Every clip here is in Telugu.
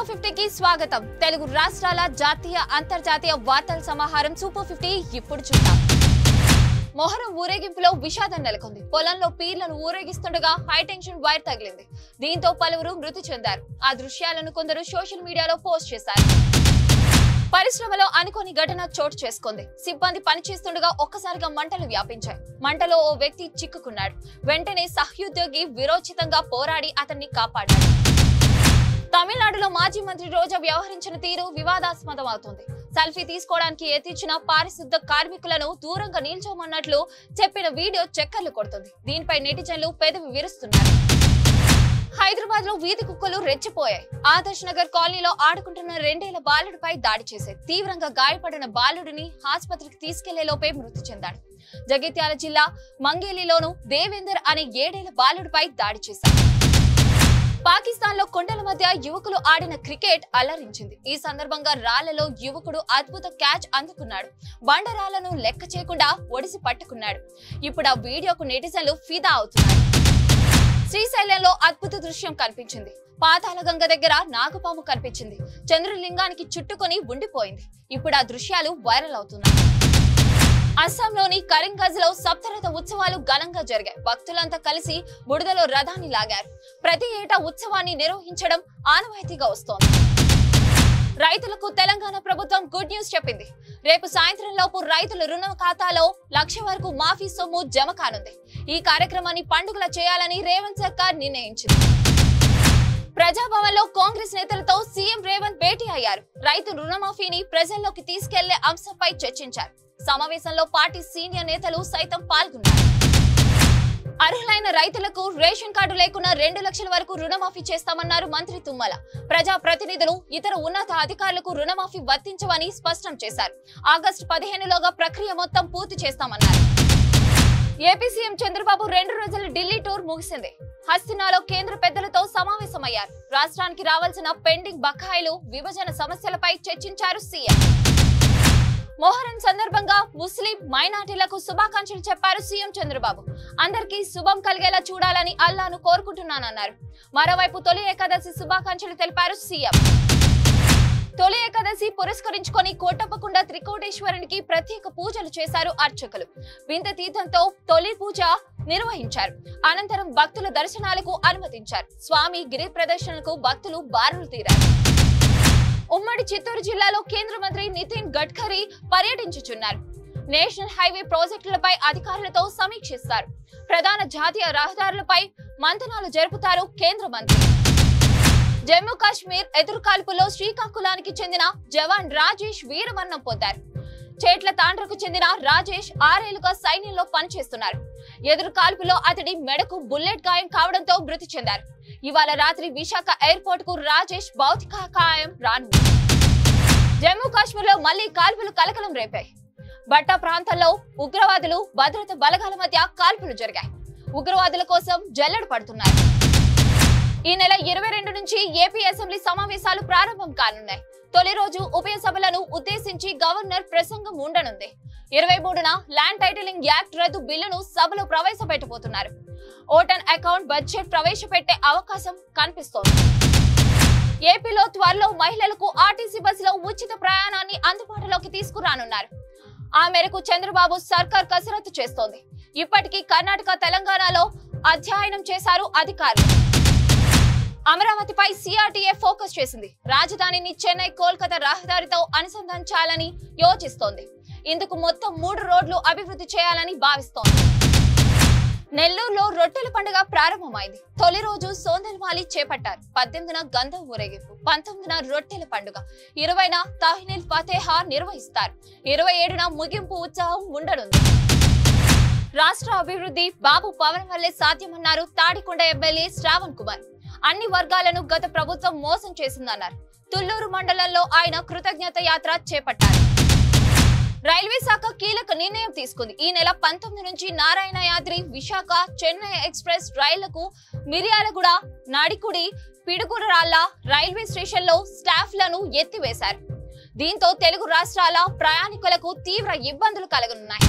ఫిఫ్టీకి స్వాగతం తెలుగు రాష్ట్రాల జాతీయ అంతర్జాతీయ వార్తల సమాహారం సూపర్ ఫిఫ్టీ ఇప్పుడు చూద్దాం మొహరం ఊరేగింపులో విషాదం నెలకొంది పొలంలో పీర్లను ఊరేగిస్తుండగా హైటెన్షన్ వైర్ తగిలింది దీంతో పలువురు మృతి చెందారు ఆ దృశ్యాలను కొందరు సోషల్ మీడియాలో పోస్ట్ చేశారు పరిశ్రమలో అనుకోని ఘటన చోటు చేసుకుంది సిబ్బంది పనిచేస్తుండగా ఒక్కసారిగా మంటలు వ్యాపించాయి మంటలో ఓ వ్యక్తి చిక్కుకున్నాడు వెంటనే సహోద్యోగి విరోచితంగా పోరాడి అతన్ని కాపాడాడు తమిళనాడులో మాజీ మంత్రి రోజా వ్యవహరించిన తీరు వివాదాస్పదం అవుతుంది సెల్ఫీ తీసుకోవడానికి ఎత్తిచ్చిన పారిశుద్ధ కార్మికులను దూరంగా నిల్చోమన్నట్లు చెప్పిన వీడియో చక్కర్లు కొడుతుంది దీనిపై నెటిజన్లు పెదవి విరుస్తున్నారు హైదరాబాద్ లో వీధి కుక్కలు రెచ్చిపోయాయి ఆదర్శ్ నగర్ కాలనీలో ఆడుకుంటున్న రెండేళ్ల బాలుడిపై దాడి చేశాయి తీవ్రంగా గాయపడిన బాలుడిని ఆసుపత్రికి తీసుకెళ్లే లోపే మృతి చెందాడు జగిత్యాల జిల్లా మంగేలిలోను దేవేందర్ అనే ఏడేళ్ల బాలుడిపై దాడి చేశారు పాకిస్తాన్ లో కొండల మధ్య యువకులు ఆడిన క్రికెట్ అలరించింది ఈ సందర్భంగా రాళ్లలో యువకుడు అద్భుత క్యాచ్ అందుకున్నాడు బండరాళ్లను లెక్క చేయకుండా ఒడిసి పట్టుకున్నాడు ఇప్పుడు ఆ వీడియోకు నెటిజన్లు ఫిదా అవుతున్నారు శ్రీశైలంలో అద్భుత దృశ్యం కనిపించింది పాతాళ గంగ దగ్గర నాగపాము కనిపించింది చంద్రలింగానికి చుట్టుకొని ఉండిపోయింది ఇప్పుడు ఆ దృశ్యాలు వైరల్ అవుతున్నాయి అస్సాంలోని కరింగజ్ లో సప్తరథ ఉత్సవాలు ఘనంగా జరిగాయి భక్తులంతా కలిసి బుడదలో రథాన్ని లాగారు ప్రతి ఏటా ఉత్సవాన్ని నిర్వహించడం ఆనవాయితీగా వస్తోంది రైతులకు తెలంగాణ ప్రభుత్వం గుడ్ న్యూస్ చెప్పింది రేపు సాయంత్రం లోపు రైతుల రుణ ఖాతాలో లక్ష వరకు మాఫీ సొమ్ము జమ కానుంది ఈ కార్యక్రమాన్ని పండుగల చేయాలని రేవంత్ సర్కార్ నిర్ణయించింది ప్రజాభవన్ లో కాంగ్రెస్ నేతలతో సీఎం రేవంత్ భేటీ అయ్యారు రైతు రుణమాఫీని ప్రజల్లోకి తీసుకెళ్లే అంశంపై చర్చించారు సమావేశంలో పార్టీ సీనియర్ నేతలు సైతం పాల్గొన్నారు అర్హులైన రైతులకు రేషన్ కార్డు లేకున్నా రెండు లక్షల వరకు రుణమాఫీ చేస్తామన్నారు మంత్రి తుమ్మల ప్రజా ప్రతినిధులు ఇతర ఉన్నత అధికారులకు రుణమాఫీ వర్తించవని స్పష్టం చేశారు ఆగస్టు పదిహేనులోగా ప్రక్రియ మొత్తం పూర్తి చేస్తామన్నారు ఏపీ సీఎం చంద్రబాబు రెండు రోజుల ఢిల్లీ టూర్ ముగిసింది హస్తినాలో కేంద్ర పెద్దలతో సమావేశమయ్యారు రాష్ట్రానికి రావాల్సిన పెండింగ్ బకాయిలు విభజన సమస్యలపై చర్చించారు సీఎం మొహరం సందర్భంగా ముస్లిం మైనార్టీలకు శుభాకాంక్షలు చెప్పారు సీఎం చంద్రబాబు అందరికీ శుభం కలిగేలా చూడాలని అల్లాను కోరుకుంటున్నానన్నారు మరోవైపు తొలి ఏకాదశి శుభాకాంక్షలు తెలిపారు సీఎం తొలి ఏకాదశి పురస్కరించుకొని కోటప్పకొండ త్రికోటేశ్వరునికి ప్రత్యేక పూజలు చేశారు అర్చకులు వింత తీర్థంతో తొలి పూజ నిర్వహించారు అనంతరం భక్తుల దర్శనాలకు అనుమతించారు స్వామి గిరి ప్రదర్శనకు భక్తులు బారులు తీరారు ఉమ్మడి చిత్తూరు జిల్లాలో కేంద్ర మంత్రి నితిన్ గడ్కరీ పర్యటించుచున్నారు నేషనల్ హైవే ప్రాజెక్టులపై అధికారులతో సమీక్షిస్తారు ప్రధాన జాతీయ రహదారులపై మంతనాలు జరుపుతారు కేంద్ర మంత్రి జమ్మూ కాశ్మీర్ ఎదురుకాల్పులో శ్రీకాకుళానికి చెందిన జవాన్ రాజేష్ వీరమరణం పొందారు చేట్ల తాండ్రకు చెందిన రాజేష్ ఆరేళ్లుగా సైన్యంలో పనిచేస్తున్నారు ఎదురు కాల్పులో అతడి మెడకు బుల్లెట్ గాయం కావడంతో మృతి చెందారు ఇవాళ రాత్రి విశాఖ ఎయిర్పోర్ట్ కు రాజేష్ భౌతిక గాయం రానుంది జమ్మూ కాశ్మీర్ లో మళ్లీ కాల్పులు కలకలం రేపాయి బట్టా ప్రాంతంలో ఉగ్రవాదులు భద్రత బలగాల మధ్య కాల్పులు జరిగాయి ఉగ్రవాదుల కోసం జల్లెడ పడుతున్నారు ఈ నెల ఇరవై రెండు నుంచి ఏపీ అసెంబ్లీ సమావేశాలు ప్రారంభం కానున్నాయి తొలి రోజు ఉభయ సభలను ఉద్దేశించి గవర్నర్ ప్రసంగం ఉండనుంది ఇరవై మూడున ల్యాండ్ టైటిలింగ్ యాక్ట్ రద్దు బిల్లును సభలో ప్రవేశపెట్టబోతున్నారు ఓటన్ అకౌంట్ బడ్జెట్ ప్రవేశపెట్టే అవకాశం కనిపిస్తోంది ఏపీలో త్వరలో మహిళలకు ఆర్టీసీ బస్సులో ఉచిత ప్రయాణాన్ని అందుబాటులోకి తీసుకురానున్నారు ఆ మేరకు చంద్రబాబు సర్కార్ కసరత్తు చేస్తోంది ఇప్పటికీ కర్ణాటక తెలంగాణలో అధ్యయనం చేశారు అధికారులు అమరావతిపై సిఆర్టీఏ ఫోకస్ చేసింది రాజధానిని చెన్నై కోల్కతా రహదారితో అనుసంధానించాలని యోచిస్తోంది ఇందుకు మొత్తం మూడు రోడ్లు అభివృద్ధి చేయాలని భావిస్తోంది నెల్లూరులో రొట్టెల పండుగ ప్రారంభమైంది తొలి రోజు సోందల్మాలి చేపట్టారు పద్దెనిమిదిన గంధం ఊరేగింపు పంతొమ్మిదిన రొట్టెల పండుగ ఇరవైన తాహినిల్ ఫతేహా నిర్వహిస్తారు ఇరవై ఏడున ముగింపు ఉత్సవం ఉండనుంది రాష్ట్ర అభివృద్ధి బాబు పవన్ వల్లే సాధ్యమన్నారు తాడికొండ ఎమ్మెల్యే శ్రావణ్ కుమార్ అన్ని వర్గాలను గత ప్రభుత్వం మోసం చేసిందన్నారు తుళ్లూరు మండలంలో ఆయన కృతజ్ఞత యాత్ర చేపట్టారు రైల్వే శాఖ కీలక నిర్ణయం తీసుకుంది ఈ నెల పంతొమ్మిది నుంచి నారాయణ యాద్రి విశాఖ చెన్నై ఎక్స్ప్రెస్ రైళ్లకు మిర్యాలగూడ నాడికుడి పిడుగురాళ్ల రైల్వే స్టేషన్లో స్టాఫ్లను ఎత్తివేశారు దీంతో తెలుగు రాష్ట్రాల ప్రయాణికులకు తీవ్ర ఇబ్బందులు కలగనున్నాయి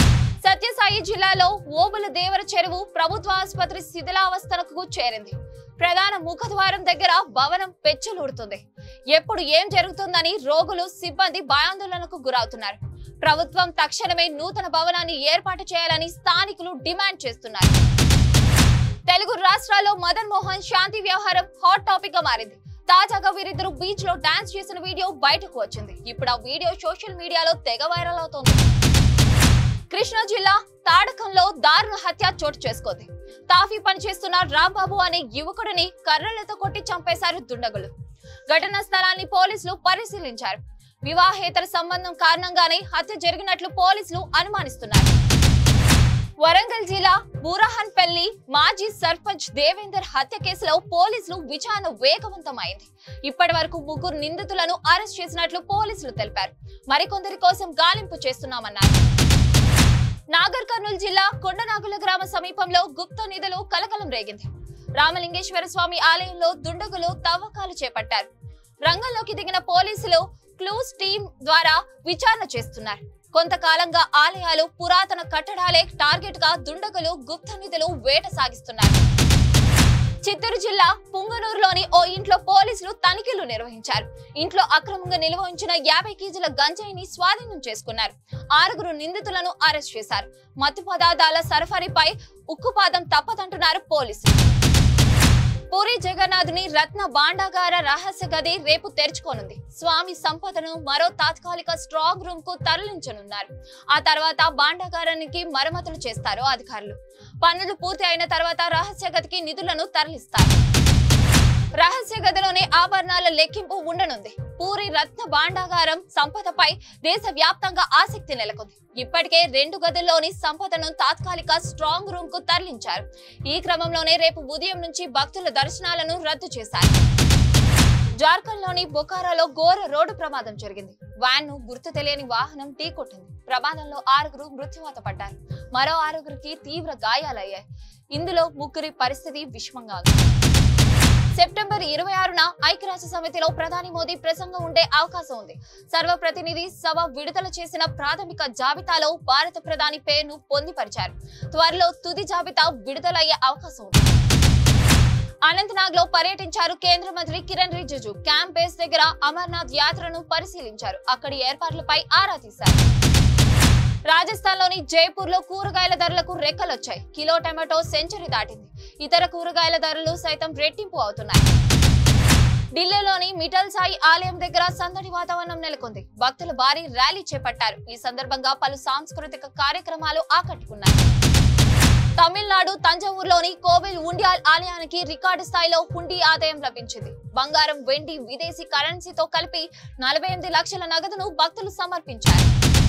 సత్యసాయి జిల్లాలో ఓబుల దేవర చెరువు ప్రభుత్వ ఆసుపత్రి శిథిలావస్థలకు చేరింది ప్రధాన ముఖద్వారం దగ్గర భవనం పెచ్చులూడుతుంది ఎప్పుడు ఏం జరుగుతుందని రోగులు సిబ్బంది భయాందోళనకు గురవుతున్నారు ప్రభుత్వం తక్షణమే నూతన భవనాన్ని ఏర్పాటు చేయాలని స్థానికులు డిమాండ్ చేస్తున్నారు తెలుగు రాష్ట్రాల్లో మదన్ మోహన్ శాంతి వ్యవహారం హాట్ టాపిక్ గా మారింది తాజాగా వీరిద్దరు బీచ్ లో డాన్స్ చేసిన వీడియో బయటకు వచ్చింది ఇప్పుడు ఆ వీడియో సోషల్ మీడియాలో తెగ వైరల్ అవుతోంది కృష్ణా జిల్లా తాడకంలో దారుణ హత్య చోటు చేసుకుంది తాఫీ పనిచేస్తున్న రాంబాబు అనే యువకుడిని కర్రలతో కొట్టి చంపేశారు దుండగులు ఘటనా స్థలాన్ని పోలీసులు పరిశీలించారు వివాహేతర సంబంధం కారణంగానే హత్య జరిగినట్లు పోలీసులు అనుమానిస్తున్నారు వరంగల్ జిల్లా బూరహన్ పెళ్లి మాజీ సర్పంచ్ దేవేందర్ హత్య కేసులో పోలీసులు విచారణ వేగవంతమైంది ఇప్పటి వరకు ముగ్గురు నిందితులను అరెస్ట్ చేసినట్లు పోలీసులు తెలిపారు మరికొందరి కోసం గాలింపు చేస్తున్నామన్నారు నాగర్ కర్నూలు జిల్లా కొండనాగుల గ్రామ సమీపంలో గుప్త నిధులు కలకలం రేగింది రామలింగేశ్వర స్వామి ఆలయంలో దుండగులు తవ్వకాలు చేపట్టారు రంగంలోకి దిగిన పోలీసులు క్లూస్ టీం ద్వారా విచారణ చేస్తున్నారు కొంతకాలంగా ఆలయాలు పురాతన కట్టడాలే టార్గెట్ గా దుండగులు గుప్త నిధులు వేట సాగిస్తున్నారు చిత్తూరు జిల్లా పుంగనూరులోని ఓ ఇంట్లో పోలీసులు తనిఖీలు నిర్వహించారు ఇంట్లో అక్రమంగా నిల్వ ఉంచిన యాభై కేజీల గంజాయిని స్వాధీనం చేసుకున్నారు ఆరుగురు నిందితులను అరెస్ట్ చేశారు మత్తు పదార్థాల సరఫరీపై ఉక్కుపాదం తప్పదంటున్నారు పోలీసులు పూరి జగన్నాథుని రత్న భాండాగార రహస్య గది రేపు తెరుచుకోనుంది స్వామి సంపదను మరో తాత్కాలిక స్ట్రాంగ్ రూమ్ కు తరలించనున్నారు ఆ తర్వాత భాండాగారానికి మరమ్మతులు చేస్తారు అధికారులు పనులు పూర్తి అయిన తర్వాత రహస్య గదికి నిధులను తరలిస్తారు రహస్య గదిలోనే ఆభరణాల లెక్కింపు ఉండనుంది పూరి రత్న భాండాగారం సంపదపై దేశ వ్యాప్తంగా ఆసక్తి నెలకొంది ఇప్పటికే రెండు గదుల్లోని సంపదను తాత్కాలిక స్ట్రాంగ్ రూమ్ కు తరలించారు ఈ క్రమంలోనే రేపు ఉదయం నుంచి భక్తుల దర్శనాలను రద్దు చేశారు జార్ఖండ్ లోని బొకారాలో ఘోర రోడ్డు ప్రమాదం జరిగింది వ్యాన్ ను గుర్తు తెలియని వాహనం ఢీకొట్టింది ప్రమాదంలో ఆరుగురు మృత్యువాత పడ్డారు మరో ఆరుగురికి తీవ్ర గాయాలయ్యాయి ఇందులో ముగ్గురి పరిస్థితి విషమంగా ఉంది సెప్టెంబర్ ఇరవై ఆరున ఐక్యరాజ్య సమితిలో ప్రధాని మోదీ ప్రసంగం ఉండే అవకాశం ఉంది సర్వప్రతినిధి సభ విడుదల చేసిన ప్రాథమిక జాబితాలో భారత ప్రధాని పేరును పొందిపరిచారు త్వరలో తుది జాబితా విడుదలయ్యే అవకాశం ఉంది అనంతనాగ్ లో పర్యటించారు కేంద్ర మంత్రి కిరణ్ రిజిజు క్యాంప్ బేస్ దగ్గర అమర్నాథ్ యాత్రను పరిశీలించారు అక్కడి ఏర్పాట్లపై ఆరా తీశారు రాజస్థాన్ లోని జైపూర్ లో కూరగాయల ధరలకు రెక్కలొచ్చాయి కిలో టమాటో సెంచరీ దాటింది ఇతర కూరగాయల ధరలు సైతం రెట్టింపు అవుతున్నాయి ఢిల్లీలోని మిఠల్ సాయి ఆలయం దగ్గర సందడి వాతావరణం నెలకొంది భక్తులు భారీ ర్యాలీ చేపట్టారు ఈ సందర్భంగా పలు సాంస్కృతిక కార్యక్రమాలు ఆకట్టుకున్నాయి తమిళనాడు తంజావూరులోని కోవిల్ ఉండియాల్ ఆలయానికి రికార్డు స్థాయిలో హుండీ ఆదాయం లభించింది బంగారం వెండి విదేశీ కరెన్సీతో కలిపి నలభై ఎనిమిది లక్షల నగదును భక్తులు సమర్పించారు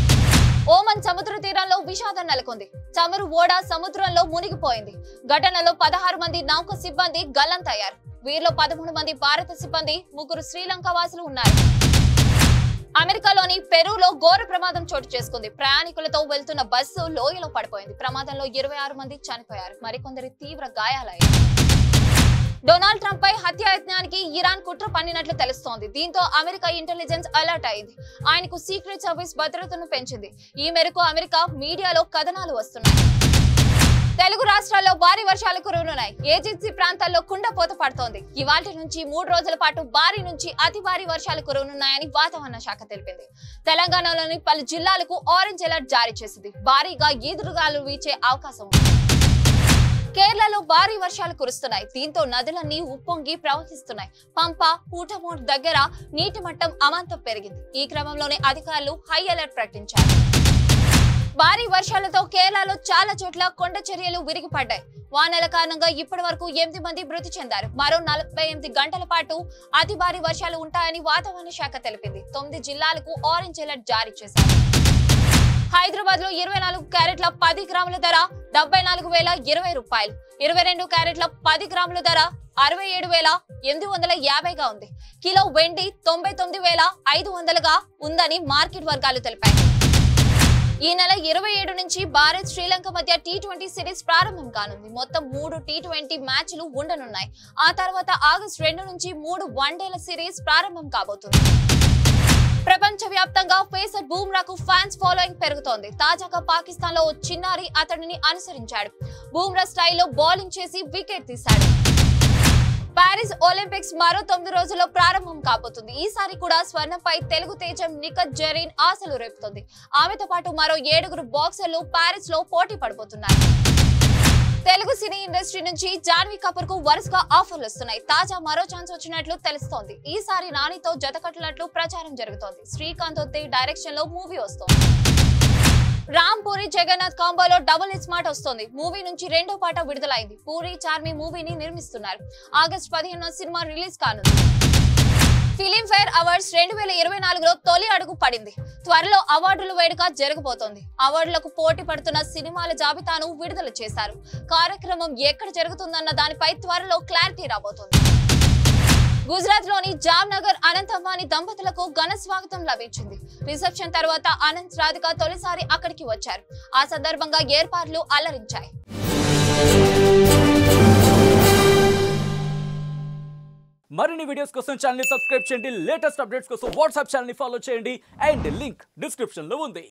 ఓమన్ సముద్ర తీరంలో విషాదం నెలకొంది చమురు ఓడ సముద్రంలో మునిగిపోయింది ఘటనలో పదహారు మంది నౌక సిబ్బంది గల్లంతయ్యారు వీరిలో పదమూడు మంది భారత సిబ్బంది ముగ్గురు శ్రీలంక వాసులు ఉన్నారు అమెరికాలోని పెరూలో ఘోర ప్రమాదం చోటు చేసుకుంది ప్రయాణికులతో వెళ్తున్న బస్సు లోయలో పడిపోయింది ప్రమాదంలో ఇరవై ఆరు మంది చనిపోయారు మరికొందరి తీవ్ర గాయాలయ్యాయి డొనాల్డ్ ట్రంప్ పై హత్యాయత్నానికి ఇరాన్ కుట్ర పన్నినట్లు తెలుస్తోంది దీంతో అమెరికా ఇంటెలిజెన్స్ అలర్ట్ అయింది ఆయనకు సీక్రెట్ సర్వీస్ భద్రతను పెంచింది ఈ మేరకు అమెరికా మీడియాలో కథనాలు వస్తున్నాయి తెలుగు రాష్ట్రాల్లో భారీ వర్షాలు కురవనున్నాయి ఏజెన్సీ ప్రాంతాల్లో కుండపోత పడుతోంది ఇవాటి నుంచి మూడు రోజుల పాటు భారీ నుంచి అతి భారీ వర్షాలు కురవనున్నాయని వాతావరణ శాఖ తెలిపింది తెలంగాణలోని పలు జిల్లాలకు ఆరెంజ్ అలర్ట్ జారీ చేసింది భారీగా ఈదురుగాలు వీచే అవకాశం ఉంది కేరళలో భారీ వర్షాలు కురుస్తున్నాయి దీంతో నదులన్నీ ఉప్పొంగి ప్రవహిస్తున్నాయి పంప పూటమోట్ దగ్గర నీటి మట్టం అమాంతం పెరిగింది ఈ క్రమంలోనే అధికారులు హై అలర్ట్ ప్రకటించారు భారీ వర్షాలతో కేరళలో చాలా చోట్ల కొండ చర్యలు విరిగిపడ్డాయి వానల కారణంగా ఇప్పటి వరకు ఎనిమిది మంది మృతి చెందారు మరో నలభై ఎనిమిది గంటల పాటు అతి భారీ వర్షాలు ఉంటాయని వాతావరణ శాఖ తెలిపింది తొమ్మిది జిల్లాలకు ఆరెంజ్ అలర్ట్ జారీ చేశారు హైదరాబాద్ లో ఇరవై నాలుగు క్యారెట్ల పది గ్రాముల ధర డెబ్బై నాలుగు వేల ఇరవై రూపాయలు ఇరవై రెండు క్యారెట్ల పది గ్రాముల ధర అరవై ఏడు వేల ఎనిమిది వందల యాభైగా ఉంది కిలో వెండి తొంభై తొమ్మిది వేల ఐదు వందలుగా ఉందని మార్కెట్ వర్గాలు తెలిపాయి ఈ నెల ఇరవై ఏడు నుంచి భారత్ శ్రీలంక మధ్య టీ ట్వంటీ సిరీస్ ప్రారంభం కానుంది మొత్తం మూడు టీ ట్వంటీ మ్యాచ్లు ఉండనున్నాయి ఆ తర్వాత ఆగస్టు రెండు నుంచి మూడు వన్డేల సిరీస్ ప్రారంభం కాబోతుంది ప్రపంచ వ్యాప్తంగా పేసర్ బూమ్రాకు ఫ్యాన్స్ ఫాలోయింగ్ పెరుగుతోంది తాజాగా పాకిస్తాన్ లో ఓ చిన్నారి అతడిని అనుసరించాడు బూమ్రా స్టైల్లో బౌలింగ్ చేసి వికెట్ తీశాడు ప్యారిస్ ఒలింపిక్స్ మరో తొమ్మిది రోజుల్లో ప్రారంభం కాబోతుంది ఈసారి కూడా స్వర్ణంపై తెలుగు తేజం నిఖత్ జరీన్ ఆశలు రేపుతోంది ఆమెతో పాటు మరో ఏడుగురు బాక్సర్లు ప్యారిస్ లో పోటీ పడబోతున్నారు తెలుగు సినీ ఇండస్ట్రీ నుంచి జాన్వీ కపూర్ కు వరుసగా ఆఫర్లు వస్తున్నాయి తాజా మరో ఛాన్స్ వచ్చినట్లు తెలుస్తోంది ఈసారి నానితో జతకట్టినట్లు ప్రచారం జరుగుతోంది శ్రీకాంత్ ఒత్తి డైరెక్షన్ లో మూవీ వస్తోంది రామ్ పూరి జగన్నాథ్ కాంబోలో డబుల్ హిట్ స్మార్ట్ వస్తోంది మూవీ నుంచి రెండో పాట విడుదలైంది పూరి చార్మి మూవీని నిర్మిస్తున్నారు ఆగస్ట్ పదిహేను సినిమా రిలీజ్ కానుంది ఫిలిం ఫేర్ అవార్డ్స్ రెండు వేల ఇరవై నాలుగులో తొలి అడుగు పడింది త్వరలో అవార్డుల వేడుక జరగబోతోంది అవార్డులకు పోటీ పడుతున్న సినిమాల జాబితాను విడుదల చేశారు కార్యక్రమం ఎక్కడ జరుగుతుందన్న దానిపై త్వరలో క్లారిటీ రాబోతోంది గుజరాత్ లోని జామ్నగర్ అనంత్ అంబానీ దంపతులకు ఘన స్వాగతం లభించింది రిసెప్షన్ తర్వాత అనంత్ రాధిక తొలిసారి అక్కడికి వచ్చారు ఆ సందర్భంగా ఏర్పాట్లు అల్లరించాయి మరిన్ని వీడియోస్ కోసం ఛానల్ సబ్స్క్రైబ్ చేయండి లేటెస్ట్ అప్డేట్స్ కోసం వాట్సాప్ ఛానల్ ఫాలో చేయండి అండ్ లింక్ డిస్క్రిప్షన్ లో ఉంది